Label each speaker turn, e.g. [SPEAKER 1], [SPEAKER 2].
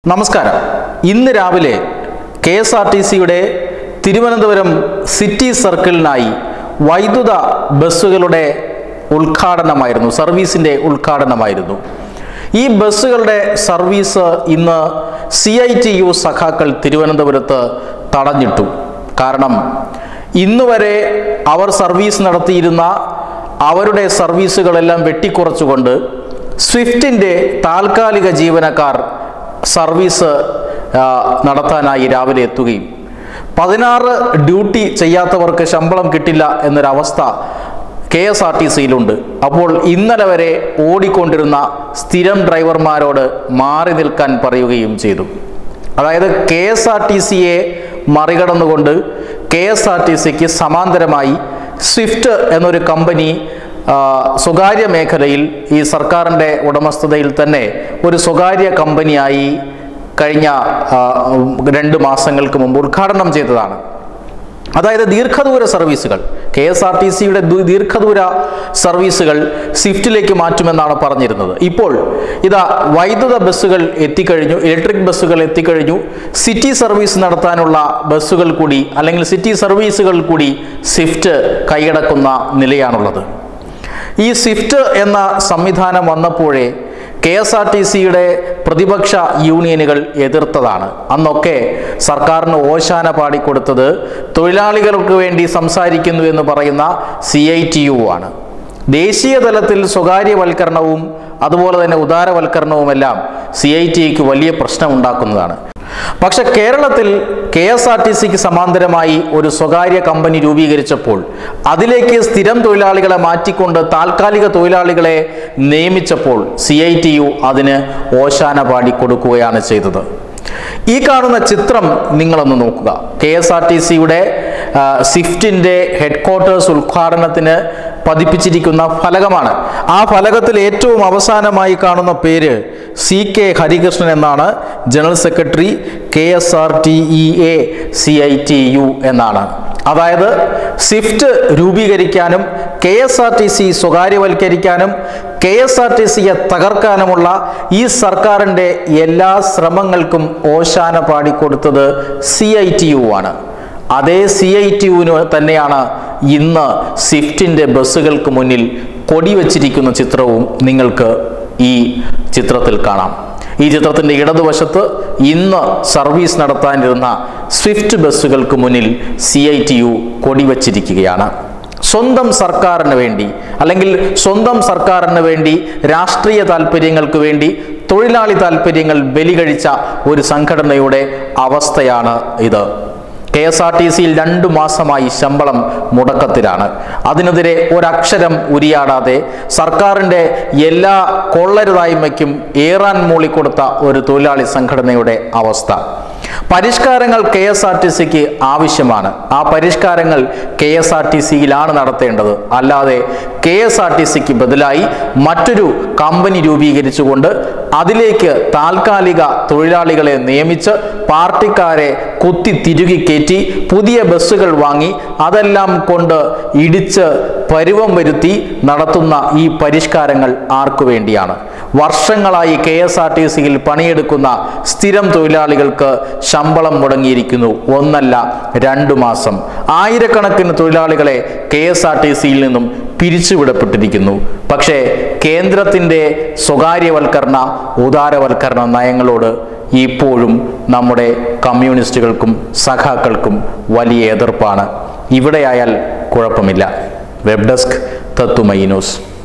[SPEAKER 1] നമസ്കാരം ഇന്ന് രാവിലെ കെ എസ് ആർ ടി സിയുടെ തിരുവനന്തപുരം സിറ്റി സർക്കിളിനായി വൈദ്യുത ബസ്സുകളുടെ ഉദ്ഘാടനമായിരുന്നു സർവീസിൻ്റെ ഉദ്ഘാടനമായിരുന്നു ഈ ബസ്സുകളുടെ സർവീസ് ഇന്ന് സി ഐ ടി യു സഖാക്കൾ തിരുവനന്തപുരത്ത് തടഞ്ഞിട്ടു കാരണം ഇന്ന് വരെ അവർ സർവീസ് നടത്തിയിരുന്ന അവരുടെ സർവീസുകളെല്ലാം വെട്ടിക്കുറച്ചുകൊണ്ട് സ്വിഫ്റ്റിൻ്റെ താൽക്കാലിക ജീവനക്കാർ സർവീസ് ആ, നടത്താനായി രാവിലെ എത്തുകയും പതിനാറ് ഡ്യൂട്ടി ചെയ്യാത്തവർക്ക് ശമ്പളം കിട്ടില്ല എന്നൊരവസ്ഥ കെ എസ് ആർ ടി സിയിലുണ്ട് അപ്പോൾ ഇന്നലെ വരെ ഓടിക്കൊണ്ടിരുന്ന സ്ഥിരം ഡ്രൈവർമാരോട് മാറി നിൽക്കാൻ പറയുകയും ചെയ്തു അതായത് കെ എസ് ആർ ടി സിയെ മറികടന്നുകൊണ്ട് കെ എസ് ആർ ടി സിക്ക് സമാന്തരമായി സ്വിഫ്റ്റ് എന്നൊരു കമ്പനി ആ, സ്വകാര്യ മേഖലയിൽ ഈ സർക്കാരിൻ്റെ ഉടമസ്ഥതയിൽ തന്നെ ഒരു സ്വകാര്യ കമ്പനിയായി കഴിഞ്ഞ ആ, രണ്ട് മാസങ്ങൾക്ക് മുമ്പ് ഉദ്ഘാടനം ചെയ്തതാണ് അതായത് ദീർഘദൂര സർവീസുകൾ കെ എസ് ആർ ടി സിയുടെ ദീർഘദൂര സർവീസുകൾ സ്വിഫ്റ്റിലേക്ക് മാറ്റുമെന്നാണ് പറഞ്ഞിരുന്നത് ഇപ്പോൾ ഇതാ വൈദ്യുത ബസ്സുകൾ എത്തിക്കഴിഞ്ഞു ഇലക്ട്രിക് ബസ്സുകൾ എത്തിക്കഴിഞ്ഞു സിറ്റി സർവീസ് നടത്താനുള്ള ബസ്സുകൾ കൂടി അല്ലെങ്കിൽ സിറ്റി സർവീസുകൾ കൂടി സ്വിഫ്റ്റ് കൈയടക്കുന്ന നിലയാണുള്ളത് ഈ സ്വിഫ്റ്റ് എന്ന സംവിധാനം വന്നപ്പോഴേ കെ എസ് ആർ ടി സിയുടെ പ്രതിപക്ഷ യൂണിയനുകൾ എതിർത്തതാണ് അന്നൊക്കെ സർക്കാരിന് ഓശാന പാടിക്കൊടുത്തത് തൊഴിലാളികൾക്ക് വേണ്ടി സംസാരിക്കുന്നു എന്ന് പറയുന്ന സി ഐ ടി യു ആണ് ദേശീയ തലത്തിൽ സ്വകാര്യവൽക്കരണവും അതുപോലെ തന്നെ ഉദാരവൽക്കരണവുമെല്ലാം സി ഐ ടിക്ക് വലിയ പ്രശ്നമുണ്ടാക്കുന്നതാണ് പക്ഷെ കേരളത്തിൽ കെ എസ് ആർ ടി സിക്ക് സമാന്തരമായി ഒരു സ്വകാര്യ കമ്പനി രൂപീകരിച്ചപ്പോൾ അതിലേക്ക് സ്ഥിരം തൊഴിലാളികളെ മാറ്റിക്കൊണ്ട് താൽക്കാലിക തൊഴിലാളികളെ നിയമിച്ചപ്പോൾ സി ഐ ടി യു അതിന് ഓശാന പാടി കൊടുക്കുകയാണ് ചെയ്തത് ഈ കാണുന്ന ചിത്രം നിങ്ങളൊന്ന് നോക്കുക കെ എസ് ആർ ടി സിയുടെ സ്വിഫ്റ്റിൻ്റെ ഹെഡ്ക്വാർട്ടേഴ്സ് ഉദ്ഘാടനത്തിന് പതിപ്പിച്ചിരിക്കുന്ന ഫലകമാണ് ആ ഫലകത്തിൽ ഏറ്റവും അവസാനമായി കാണുന്ന പേര് സി കെ ഹരികൃഷ്ണൻ എന്നാണ് general secretary K S R T E A C I T U എന്നാണ് അതായത് സ്വിഫ്റ്റ് രൂപീകരിക്കാനും K S R T C സ്വകാര്യവൽക്കരിക്കാനും കെ എസ് ആർ ടി സിയെ തകർക്കാനുമുള്ള ഈ സർക്കാരിൻ്റെ എല്ലാ ശ്രമങ്ങൾക്കും ഓശാന പാടിക്കൊടുത്തത് സി ഐ ടി യു ആണ് അതേ സി ഐ ടി യുവിന് തന്നെയാണ് ഇന്ന് സ്വിഫ്റ്റിൻ്റെ ബസ്സുകൾക്ക് മുന്നിൽ കൊടിവച്ചിരിക്കുന്ന ചിത്രവും നിങ്ങൾക്ക് ഈ ചിത്രത്തിൽ കാണാം ഈ ചിത്രത്തിൻ്റെ ഇടതുവശത്ത് ഇന്ന് സർവീസ് നടത്താനിരുന്ന സ്വിഫ്റ്റ് ബസ്സുകൾക്ക് മുന്നിൽ സി ഐ ടി യു കൊടിവച്ചിരിക്കുകയാണ് സ്വന്തം സർക്കാരിന് വേണ്ടി അല്ലെങ്കിൽ സ്വന്തം സർക്കാരിന് വേണ്ടി രാഷ്ട്രീയ താല്പര്യങ്ങൾക്ക് വേണ്ടി തൊഴിലാളി താല്പര്യങ്ങൾ ബലികഴിച്ച ഒരു സംഘടനയുടെ അവസ്ഥയാണ് ഇത് കെ എസ് ആർ ടി സിയിൽ രണ്ടു മാസമായി ശമ്പളം മുടക്കത്തിലാണ് അതിനെതിരെ ഒരക്ഷരം ഉരിയാടാതെ സർക്കാരിൻ്റെ എല്ലാ കൊള്ളരുതായ്മയ്ക്കും ഏറാൻ മൂളിക്കൊടുത്ത ഒരു തൊഴിലാളി സംഘടനയുടെ അവസ്ഥ പരിഷ്കാരങ്ങൾ കെ എസ് ആർ ടി സിക്ക് ആവശ്യമാണ് ആ പരിഷ്കാരങ്ങൾ കെ എസ് ആർ ടി സിയിലാണ് നടത്തേണ്ടത് അല്ലാതെ കെ എസ് ആർ ടി സിക്ക് ബദലായി മറ്റൊരു കമ്പനി രൂപീകരിച്ചുകൊണ്ട് അതിലേക്ക് താൽക്കാലിക തൊഴിലാളികളെ നിയമിച്ച് പാർട്ടിക്കാരെ കുത്തി തിരുകി കയറ്റി പുതിയ ബസ്സുകൾ വാങ്ങി അതെല്ലാം കൊണ്ട് ഇടിച്ച് പരുവം വരുത്തി നടത്തുന്ന ഈ പരിഷ്കാരങ്ങൾ ആർക്കു വേണ്ടിയാണ് വർഷങ്ങളായി കെ എസ് ആർ ടി സിയിൽ പണിയെടുക്കുന്ന സ്ഥിരം തൊഴിലാളികൾക്ക് ശമ്പളം മുടങ്ങിയിരിക്കുന്നു ഒന്നല്ല രണ്ടു മാസം ആയിരക്കണക്കിന് തൊഴിലാളികളെ കെ എസ് ആർ ടി സിയിൽ നിന്നും പിരിച്ചുവിടപ്പെട്ടിരിക്കുന്നു പക്ഷേ കേന്ദ്രത്തിൻ്റെ സ്വകാര്യവൽക്കരണ ഉദാരവൽക്കരണ നയങ്ങളോട് ഇപ്പോഴും നമ്മുടെ കമ്മ്യൂണിസ്റ്റുകൾക്കും സഖാക്കൾക്കും വലിയ എതിർപ്പാണ് ഇവിടെയായാൽ കുഴപ്പമില്ല വെബ് ഡെസ്ക് തത്തുമൈ ന്യൂസ്